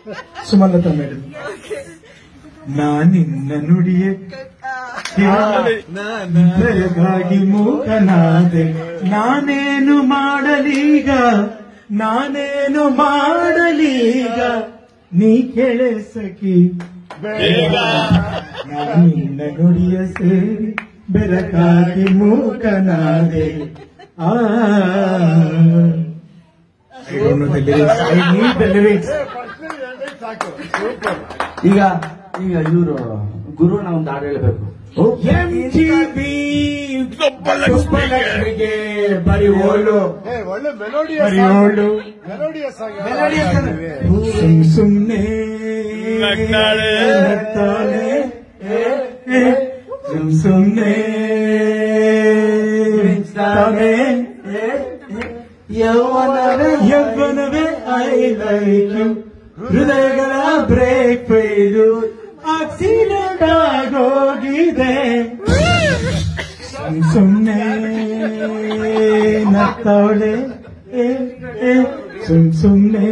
Sumalatha madam ನಾನಿನ್ನ ನುಡಿಯ ದಯಗಾಗಿ ಮೂಕನಾದೆ ನಾನೇನು ಮಾಡಲೀಗ ನಾನೇನು ಮಾಡಲೀಗ ನೀ ಕೆಳೆ ಸಖಿ ನಾನಿನ್ನ ನುಡಿಯ ಸೇರಿ ಬೆರಕಾಗಿ ಮೂಕನಾದೆ ಆ I don't know the lyrics. I need the lyrics. ಈಗ ಈಗ ಇವರು ಗುರುನ ಒಂದು ಹಾಡು ಹೇಳ್ಬೇಕು MTV ಸುಬ್ಬಲಕ್ಷ್ಮಿಗೆ ಬರಿ ಓಳು ಏ, ಒಳ್ಳೆ ಮೆಲೋಡಿ ಬರಿ ಓಳು ಮೆಲೋಡಿಯಸ್ ಆಗಿ Melodious ಆಗಿ. ಸುಮ್ ಸುಮ್ನೆ ನಗ್ತಾಳೆ. ನಗ್ತಾಳೆ. ಏ, ಏ, ಸುಮ್ ಸುಮ್ನೆ ತಾನೆ. ಯೌವನವೇ ಯೌವನವೇ ಐ ಲೈಕ್ ಯು ಹೃದಯಗಳ ಬ್ರೇಕ್ ಫೈಲು ಆಕ್ಸಿಡೆಂಟ್ ಆಗೋಗಿದೆ ಸುಮ್ ಸುಮ್ನೆ ನಗ್ತಾವಳೆ ಏ, ಏ, ಸುಮ್ ಸುಮ್ನೆ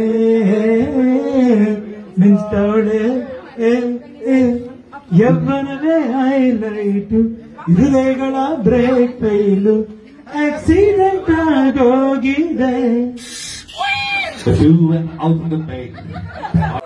ನಿಂತಾವಳೆ ಏ, ಏ, ಯೌವನವೇ ಹೈಲೈಟು ಹೃದಯಗಳ ಬ್ರೇಕ್ ಫೈಲು ಆಕ್ಸಿಡೆಂಟ್ ಆಗೋಗಿದೆ You went out of the bed.